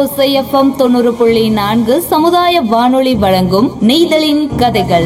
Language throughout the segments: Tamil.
ஓசை எஃப்எம் தொண்ணூறு புள்ளி நான்கு சமுதாய வானொலி வழங்கும் நெய்தலின் கதைகள்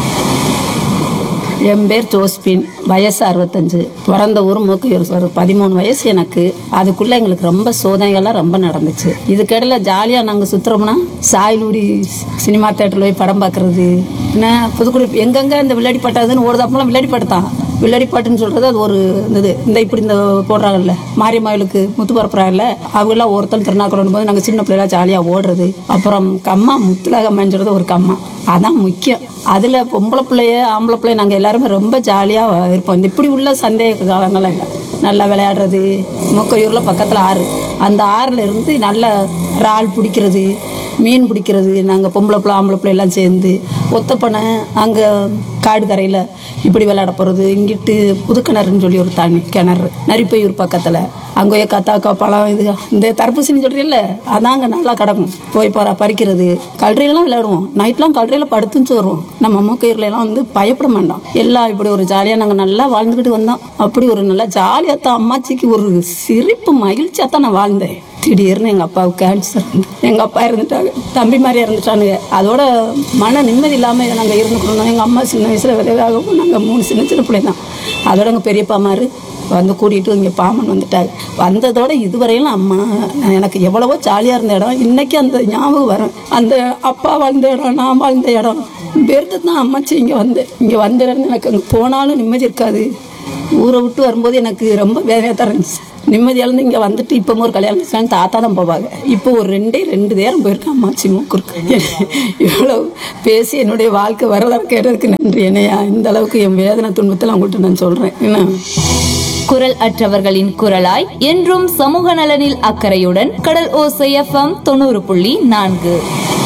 என் பேர் ஜோஸ்பின் வயசு அறுபத்தஞ்சு பிறந்த ஊர் மூக்கையூர் சார் பதிமூணு வயசு எனக்கு அதுக்குள்ள எங்களுக்கு ரொம்ப சோதனைகள்லாம் ரொம்ப நடந்துச்சு இதுக்கிடையில ஜாலியாக நாங்கள் சுற்றுறோம்னா சாயலூடி சினிமா தேட்டரில் போய் படம் பார்க்கறது என்ன புதுக்குடி எங்கெங்க இந்த விளையாடி பாட்டாதுன்னு ஓடுதாப்பெல்லாம் விளையாடி பாட்டு தான் விளையாடி பாட்டுன்னு சொல்றது அது ஒரு இது இந்த இப்படி இந்த போடுறாங்கல்ல மாரியம்மாவிலுக்கு முத்து பரப்புறாங்கல்ல அவங்கெல்லாம் ஒருத்தர் திருநாக்கணும் போது நாங்கள் சின்ன பிள்ளைலாம் ஜாலியாக ஓடுறது அப்புறம் கம்மா முத்துலகம்மான்றது ஒரு கம்மா அதான் முக்கியம் அதில் பொம்பளை பிள்ளைய ஆம்பளை பிள்ளைய நாங்கள் எல்லாருமே ரொம்ப ஜாலியாக இருப்போம் இந்த இப்படி உள்ள சந்தேக காலங்கள்லாம் இல்லை நல்லா விளையாடுறது மூக்கையூரில் பக்கத்தில் ஆறு அந்த ஆறில் இருந்து நல்ல இறால் பிடிக்கிறது மீன் பிடிக்கிறது நாங்கள் பொம்பளை பிள்ளை ஆம்பளை பிள்ளை எல்லாம் சேர்ந்து ஒத்தப்பனை அங்கே காடு கரையில் இப்படி விளையாட போகிறது இங்கிட்டு புதுக்கிணறுன்னு சொல்லி ஒரு தண்ணி கிணறு நரிப்பையூர் பக்கத்தில் அங்கே போய் கத்தாக்கா பழம் இது இந்த தர்பூசணி சொல்கிறீல்ல அதான் அங்கே நல்லா கிடக்கும் போய் பற பறிக்கிறது கல்றையெல்லாம் விளையாடுவோம் நைட்லாம் கல்றையில் படுத்துச்சு வருவோம் நம்ம மூக்கையூர்ல எல்லாம் வந்து பயப்பட மாட்டோம் எல்லாம் இப்படி ஒரு ஜாலியாக நாங்கள் நல்லா வாழ்ந்துக்கிட்டு வந்தோம் அப்படி ஒரு நல்லா ஜாலியாக தான் அம்மாச்சிக்கு ஒரு சிரிப்பு மகிழ்ச்சியாக தான் நான் வாழ்ந்தேன் திடீர்னு எங்கள் அப்பாவுக்கு கேன்சர் எங்கள் அப்பா இறந்துட்டாங்க தம்பி மாதிரி இறந்துட்டானுங்க அதோட மன நிம்மதி இல்லாமல் நாங்கள் இருந்துக்கணும் எங்கள் அம்மா சின்ன வயசில் விதவாகவும் நாங்கள் மூணு சின்ன சின்ன பிள்ளை தான் அதோட எங்கள் பெரியப்பா மாதிரி வந்து கூட்டிகிட்டு இங்கே பாமன் வந்துட்டாங்க வந்ததோட இதுவரையிலும் அம்மா நான் எனக்கு எவ்வளவோ ஜாலியாக இருந்த இடம் இன்னைக்கு அந்த ஞாபகம் வரும் அந்த அப்பா வாழ்ந்த இடம் நான் வாழ்ந்த இடம் பேர்த்து தான் அம்மாச்சி இங்கே வந்தேன் இங்கே வந்த இடம் எனக்கு அங்கே போனாலும் நிம்மதி இருக்காது ஊரை விட்டு வரும்போது எனக்கு ரொம்ப வேதனையாக தான் இருந்துச்சு நிம்மதி இழந்து இங்கே வந்துட்டு இப்போ ஒரு கல்யாணம் வச்சாங்க தாத்தா தான் போவாங்க இப்போ ஒரு ரெண்டே ரெண்டு நேரம் போயிருக்கேன் அம்மாச்சி மூக்குருக்கு இவ்வளோ பேசி என்னுடைய வாழ்க்கை வரலாறு கேட்டதுக்கு நன்றி என்னையா இந்த அளவுக்கு என் வேதனை துன்பத்தில் அவங்கள்ட்ட நான் சொல்கிறேன் என்ன குரல் அற்றவர்களின் குரலாய் என்றும் சமூக நலனில் அக்கறையுடன் கடல் ஓசை எஃப்எம் தொண்ணூறு புள்ளி நான்கு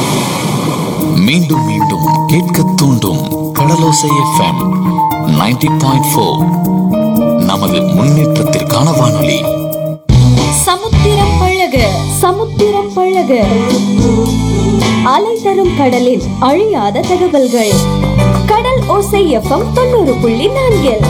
மீண்டும் மீண்டும் கேட்க தூண்டும் கடலோசை எஃப்எம் 90.4 பாயிண்ட் ஃபோர் நமது முன்னேற்றத்திற்கான வானொலி சமுத்திரம் பழக சமுத்திரம் பழக அலை தரும் கடலில் அழியாத தகவல்கள் கடல் ஓசை எஃப்எம் தொண்ணூறு புள்ளி நான்கில்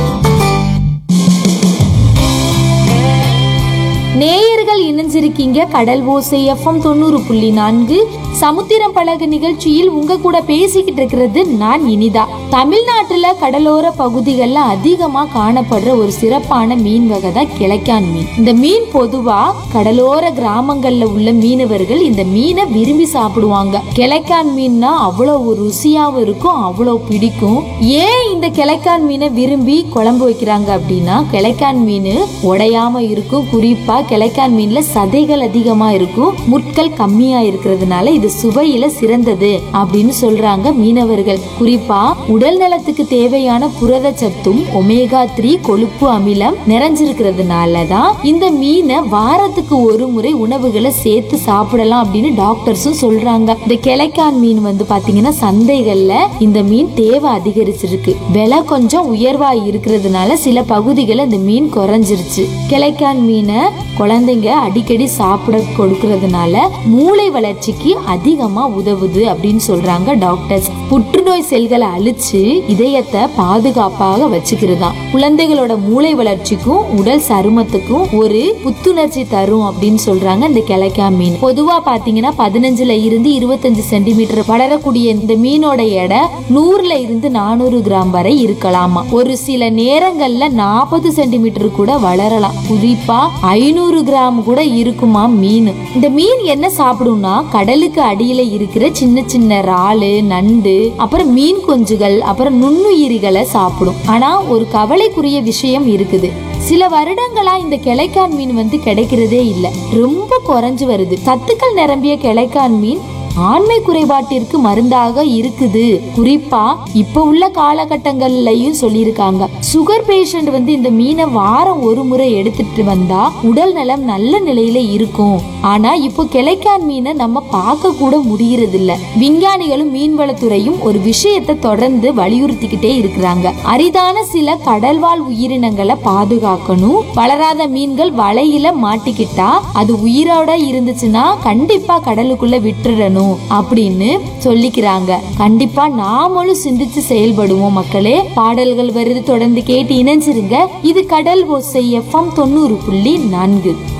நேயர்கள் இணைஞ்சிருக்கீங்க கடல் ஓசை எஃப்எம் தொண்ணூறு புள்ளி நான்கு சமுத்திரம் பழகு நிகழ்ச்சியில் உங்க கூட பேசிக்கிட்டு இருக்கிறது நான் இனிதா தமிழ்நாட்டுல கடலோர பகுதிகளில் அதிகமா காணப்படுற ஒரு சிறப்பான மீன் வகை தான் கிளைக்கான் மீன் இந்த மீன் பொதுவா கடலோர கிராமங்கள்ல உள்ள மீனவர்கள் இந்த மீனை விரும்பி சாப்பிடுவாங்க கிளைக்கான் மீன்னா அவ்வளவு ருசியாவும் இருக்கும் அவ்வளவு பிடிக்கும் ஏன் இந்த கிளைக்கான் மீனை விரும்பி குழம்பு வைக்கிறாங்க அப்படின்னா கிளைக்கான் மீன் உடையாம இருக்கும் குறிப்பா கிளைக்கான் மீன்ல சதைகள் அதிகமா இருக்கும் முட்கள் கம்மியா இருக்கிறதுனால இது சுவையில சிறந்தது அப்படின்னு சொல்றாங்க மீனவர்கள் குறிப்பா உடல் நலத்துக்கு தேவையான புரத சத்தும் ஒமேகா த்ரீ கொழுப்பு அமிலம் நிறைஞ்சிருக்கிறதுனால தான் இந்த மீனை வாரத்துக்கு ஒரு முறை உணவுகளை சேர்த்து சாப்பிடலாம் அப்படின்னு டாக்டர்ஸும் சொல்றாங்க இந்த கிளைக்கான் மீன் வந்து பாத்தீங்கன்னா சந்தைகள்ல இந்த மீன் தேவை அதிகரிச்சிருக்கு விலை கொஞ்சம் உயர்வா இருக்கிறதுனால சில பகுதிகளில் இந்த மீன் குறைஞ்சிருச்சு கிளைக்கான் மீனை குழந்தைங்க அடிக்கடி சாப்பிட கொடுக்கறதுனால மூளை வளர்ச்சிக்கு அதிகமா உதவுது அப்படின்னு சொல்றாங்க டாக்டர்ஸ் புற்றுநோய் செல்களை அழிச்சு இதயத்தை பாதுகாப்பாக வச்சுக்கிறதா குழந்தைகளோட மூளை வளர்ச்சிக்கும் உடல் சருமத்துக்கும் ஒரு புத்துணர்ச்சி தரும் அப்படின்னு சொல்றாங்க இந்த கிளைக்கா மீன் பொதுவா பாத்தீங்கன்னா பதினஞ்சுல இருந்து இருபத்தஞ்சு சென்டிமீட்டர் வளரக்கூடிய இந்த மீனோட எடை நூறுல இருந்து நானூறு கிராம் வரை இருக்கலாமா ஒரு சில நேரங்கள்ல நாற்பது சென்டிமீட்டர் கூட வளரலாம் குறிப்பா ஐநூறு கிராம் கூட இருக்குமா மீன் இந்த மீன் என்ன சாப்பிடும்னா கடலுக்கு அடியில இருக்கிற சின்ன சின்ன இறாலு நண்டு அப்புறம் மீன் குஞ்சுகள் அப்புறம் நுண்ணுயிரிகளை சாப்பிடும் ஆனா ஒரு கவலைக்குரிய விஷயம் இருக்குது சில வருடங்களா இந்த கிளைக்கான் மீன் வந்து கிடைக்கிறதே இல்ல ரொம்ப குறைஞ்சு வருது சத்துக்கள் நிரம்பிய கிளைக்கான் மீன் ஆண்மை குறைபாட்டிற்கு மருந்தாக இருக்குது குறிப்பா இப்ப உள்ள காலகட்டங்கள்லயும் சொல்லியிருக்காங்க சுகர் பேஷண்ட் வந்து இந்த மீனை வாரம் ஒரு முறை எடுத்துட்டு வந்தா உடல் நலம் நல்ல நிலையில இருக்கும் ஆனா இப்போ கிளைக்கான் மீனை நம்ம பார்க்க கூட முடியறது இல்ல விஞ்ஞானிகளும் மீன்வளத்துறையும் ஒரு விஷயத்தை தொடர்ந்து வலியுறுத்திக்கிட்டே இருக்கிறாங்க அரிதான சில கடல்வாழ் உயிரினங்களை பாதுகாக்கணும் வளராத மீன்கள் வலையில மாட்டிக்கிட்டா அது உயிரோட இருந்துச்சுன்னா கண்டிப்பா கடலுக்குள்ள விட்டுறணும் அப்படின்னு சொல்லிக்கிறாங்க கண்டிப்பா நாமளும் சிந்திச்சு செயல்படுவோம் மக்களே பாடல்கள் வருது தொடர்ந்து கேட்டு இணைஞ்சிருங்க இது கடல் ஓசை எஃப்எம் தொண்ணூறு புள்ளி நான்கு